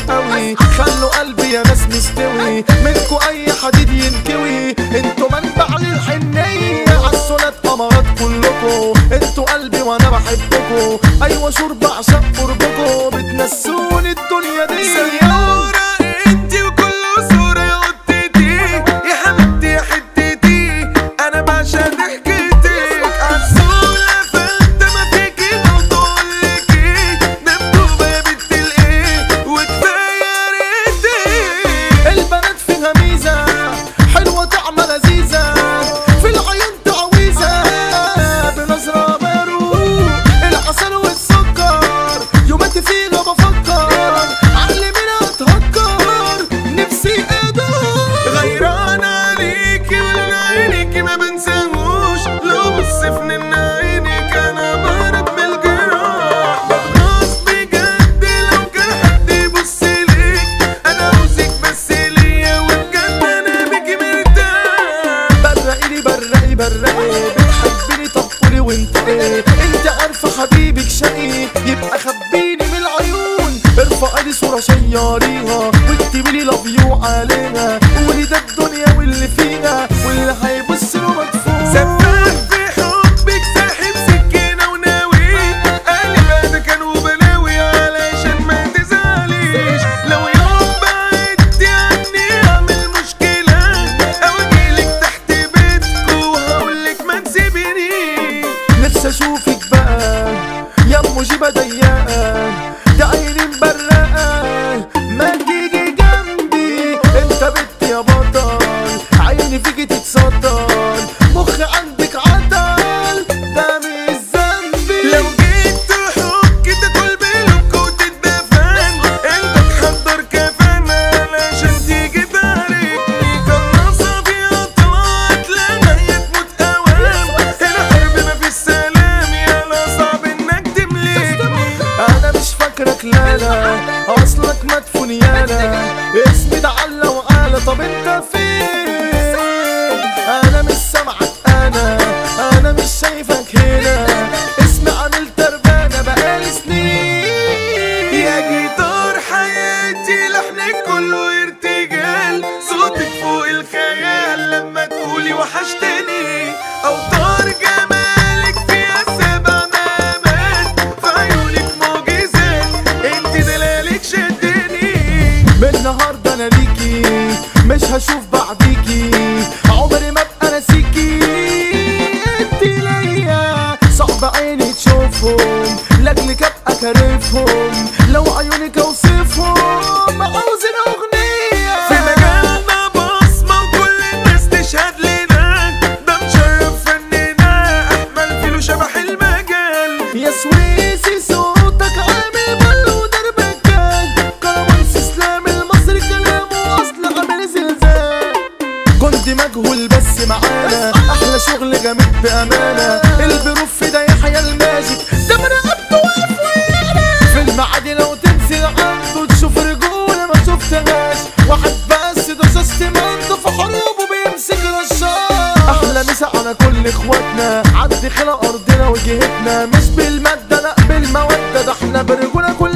قوي خلوا قلبي يا ناس مستوي منكو اي حديد ينكوي انتوا منبع للحنية عالسولات قمرات كلكو انتوا قلبي وانا بحبكو ايوه شرب عشان قربكو بتنسوني الدنيا دي سيارة انتي وكل صورة يا قطتي يا حبيبتي يا حتتي انا بعشق ضحكتك عسولة فانت ما فيكي بقولكي مكتوبة يا بنت الايه وكفاية ريتك البنات فيها ميزة حلوة طعمة لذيذة في العيون تعويذة بنظرة مروق العسل والسكر يوماتي فيها بفكر عقلي منها اتهكر نفسي ادور غيران عليكي ولون عينيكي ما بنساهوش لو بص في نن عينيك انا برد بالجراح بخلص بجد لو كان حد يبص ليك انا عاوزك بس ليا وبجد انا بيكي مرتاح برقي لي برقي برقي بتحبيني طب قولي وانت ايه انت عارفه حبيبك شقي يبقى خبيني من العيون ارفعي لي صوره شيريها واكتبي لي لاف يو عليها قولي ده الدنيا واللي فيها واللي هيبص له مدفون سفاح في حبك ساحب سكينة وناوي قلب انا كان وبلاوي علشان ما تزعليش لو يوم بعدتي عني اعمل مشكلة او اجيلك تحت بيتكو وهقولك ما تسيبينيش نفسي اشوفك بقى يا ام جيبه ضيقه ده عيني مبرقه ما تيجي جنبي انت بنت يا بطل عيني فيكي تتصدر مخ عندك عطل ده مش ذنبي لو جيت تحك تاكل بلوك وتتدفن انت تحضر كفن علشان تيجي تاركني قناصة فيها طلعت لما هي تموت اوام الحرب ما في السلام يلا صعب انك تملكني انا مش فاكرك لا لا اصلك مدفون يالا اسمي ده علا وعلا طب انت فين انا مش سامعك انا انا مش شايفك هنا اسمي عامل تربانه بقالي سنين يا جيتار حياتي لحنك كله ارتجال صوتك فوق الخيال لما تقولي وحشتني اوتار جمالك فيها سبع مقامات في عيونك معجزات انت دلالك شدني من النهارده انا ليكي مش هشوف بعديكي عمري ما ابقى ناسيكي انت ليا صعب عيني تشوفهم لاجلك ابقى كارفهم لو عيونك اوصفهم عاوزين اغنيه في مجالنا بصمة وكل الناس تشهد لنا ده مشرف فننا احمل فيلو شبح المجال يا سويسي صوتك عامل بل ودربك كرمانس اسلام المصري كلامه اصل عامل زلزال جندي مجهول بس معانا احلى شغل جامد بامانه البروف ده يحيى الماجيك ده من رقبته واقف ويانا في المعادي لو تنزل عنده تشوف رجوله ما شفتهاش واحد بس ده شاشة منطق في حروبه بيمسك رشاش احلى مسا على كل اخواتنا عدي خلق ارضنا وجهتنا مش بالماده لا بالموده ده احنا برجوله كل